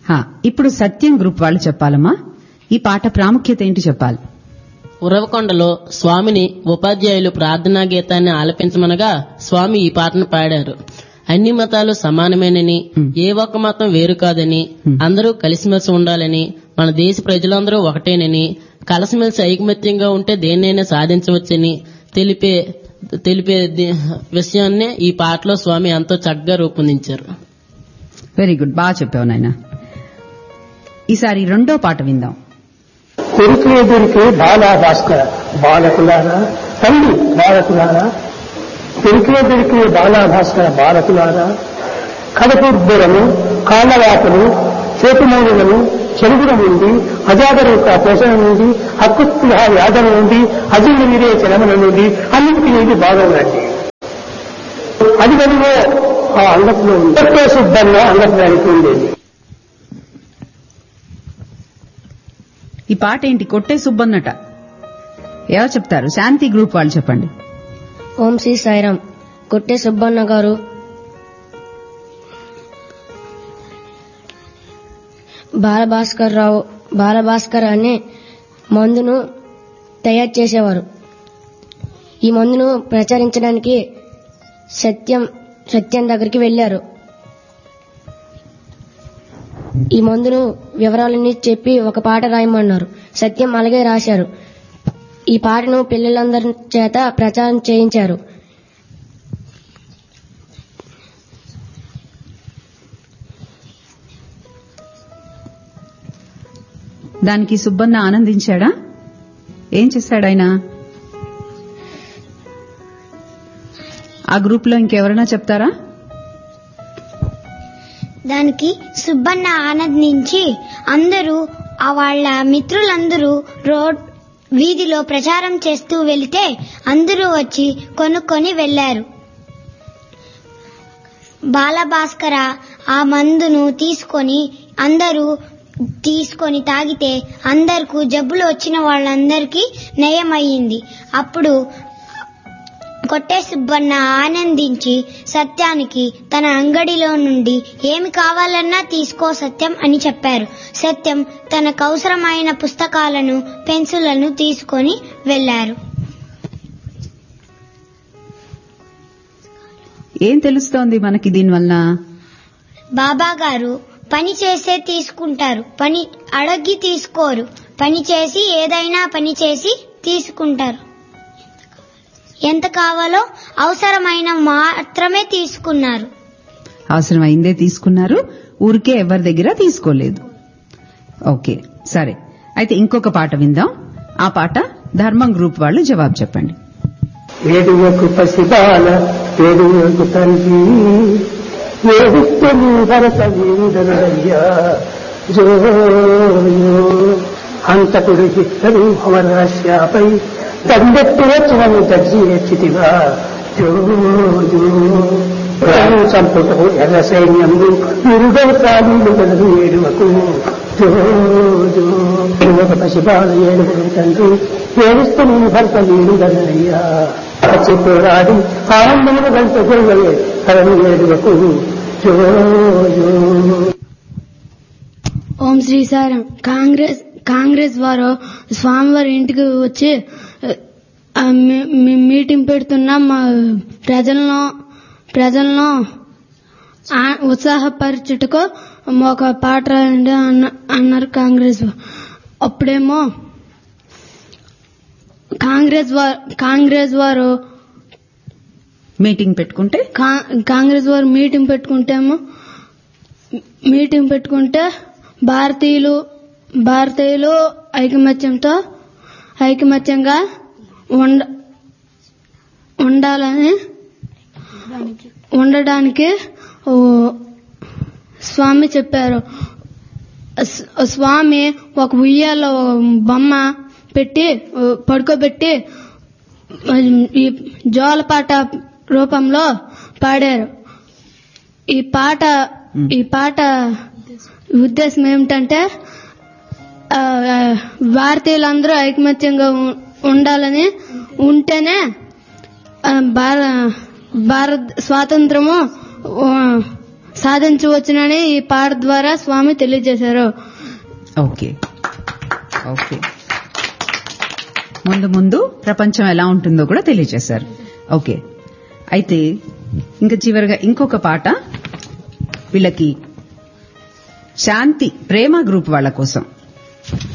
హా, ఇప్పుడు సత్యం గ్రూప్ వాళ్ళు చెప్పాలమ్మా ఈ పాట ప్రాముఖ్యత ఏంటి చెప్పాలి ఉరవకొండలో స్వామిని ఉపాధ్యాయులు ప్రార్థనా గీతాన్ని ఆలపించమనగా స్వామి ఈ పాటను పాడారు అన్ని మతాలు సమానమేనని ఏ ఒక్క మతం వేరు కాదని అందరూ కలిసిమెలిసి ఉండాలని మన దేశ ప్రజలందరూ ఒకటేనని కలిసిమెలిసి ఐకమత్యంగా ఉంటే దేన్నైనా సాధించవచ్చని తెలిపే తెలిపే ది- విషయాన్నే ఈ పాటలో స్వామి ఎంతో చక్కగా రూపొందించారు వెరీ గుడ్ బాగా చెప్పావు నాయన ఈసారి రెండో పాట విందాం కొరికే దొరికే బాలా భాస్కర బాలకులారా తల్లి బాలకులారా కొరికే దొరికే బాలా భాస్కర బాలకులారా కడపుర్బురము కాళ్ళవాతలు చేతుమూలులను చెరుగుల నుండి అజాగరూక పోషణ నుండి హక్కుత్తుల యాదన నుండి అజీర్ణ విరేచనముల నుండి అన్నింటి నుండి బాగోనండి అది కనుగో ఆ అంగట్లో ఉంది శుద్ధంగా అంగత్వానికి ఉండేది ఈ పాట ఏంటి కొట్టే సుబ్బన్నట ఎవరు చెప్తారు శాంతి గ్రూప్ వాళ్ళు చెప్పండి ఓం శ్రీ సాయిరాం కొట్టే సుబ్బన్న గారు బాలభాస్కర్ రావు బాలభాస్కర్ అనే మందును తయారు చేసేవారు ఈ మందును ప్రచారించడానికి సత్యం సత్యం దగ్గరికి వెళ్లారు ఈ మందును వివరాలన్నీ చెప్పి ఒక పాట రాయమన్నారు సత్యం అలాగే రాశారు ఈ పాటను పిల్లలందరి చేత ప్రచారం చేయించారు దానికి సుబ్బన్న ఆనందించాడా ఏం చేశాడు ఆయన ఆ గ్రూప్ లో ఇంకెవరైనా చెప్తారా దానికి సుబ్బన్న ఆనందించి అందరూ ఆ వాళ్ళ మిత్రులందరూ రోడ్ వీధిలో ప్రచారం చేస్తూ వెళితే అందరూ వచ్చి కొనుక్కొని వెళ్లారు బాలభాస్కర ఆ మందును తీసుకొని అందరూ తీసుకొని తాగితే అందరికీ జబ్బులు వచ్చిన వాళ్ళందరికీ నయమయ్యింది అప్పుడు కొట్టే సుబ్బన్న ఆనందించి సత్యానికి తన అంగడిలో నుండి ఏమి కావాలన్నా తీసుకో సత్యం అని చెప్పారు సత్యం తనకు అవసరమైన పుస్తకాలను పెన్సిళ్లను తీసుకొని వెళ్లారు ఏం తెలుస్తోంది మనకి దీనివల్ల బాబా గారు పని చేసే తీసుకుంటారు పని అడగి తీసుకోరు పని చేసి ఏదైనా పని చేసి తీసుకుంటారు ఎంత కావాలో అవసరమైన మాత్రమే తీసుకున్నారు అవసరమైందే తీసుకున్నారు ఊరికే ఎవరి దగ్గర తీసుకోలేదు ఓకే సరే అయితే ఇంకొక పాట విందాం ఆ పాట ధర్మం గ్రూప్ వాళ్ళు జవాబు చెప్పండి ఏడువకు పసిబాల ఏడువకు తల్లి ఏడుస్తని భరత వీరుడనయ్యా జోయో హంతకుడు హిట్టరు అమరాశ్యాపై దండెత్తి వచ్చినను దర్జీ ఎచ్చితివా జో జో ప్రాణు చంపుటకు ఎర్ర సైన్యము నిరుడవ ప్రాణులు గలదు ఏడువకు జో జో ఏడువకు పసిబాల ఏడువకు తండ్రి ఏడుస్తూ నేను భర్త వీరుడనయ్యా వచ్చి పోరాడి ఆనందములు గంట గొడవలే కరణి ఏడువకు జో జో ఓం శ్రీ సారం కాంగ్రెస్ కాంగ్రెస్ వారు స్వామివారి ఇంటికి వచ్చి ఆ, మీ- మీ- మీటింగ్ పెడుతున్న మా ప్రజలను ప్రజలను ఆ- ఉత్సాహపరచుటకు ఒక పాట రాయండి అన్న అన్నారు కాంగ్రెస్ వా- అప్పుడేమో కాంగ్రెస్ వారు కాంగ్రెస్ వారు మీటింగ్ పెట్టుకుంటే కా- కాంగ్రెస్ వారు మీటింగ్ పెట్టుకుంటేమో మీటింగ్ పెట్టుకుంటే భారతీయులు భారతీయులు ఐకమత్యంతో ఐకమత్యంగా ఉండ ఉండాలని ఉండడానికి ఓ స్వామి చెప్పారు స్- స్వామి ఒక ఉయ్యాలో బొమ్మ పెట్టి ఓ, పడుకోబెట్టి ఈ జోలపాట రూపంలో పాడారు ఈ పాట ఈ పాట ఉద్దేశం ఏమిటంటే ఆ, ఆ, భారతీయులందరూ ఐకమత్యంగా ఉ- ఉండాలని ఉంటేనే ఆ, భార- భారత్ స్వాతంత్రము ఆ, సాధించవచ్చునని ఈ పాట ద్వారా స్వామి తెలియజేశారు ఓకే ఓకే ముందు ముందు ప్రపంచం ఎలా ఉంటుందో కూడా తెలియజేశారు ఓకే అయితే ఇంకా చివరిగా ఇంకొక పాట వీళ్ళకి శాంతి ప్రేమ గ్రూప్ వాళ్ళ కోసం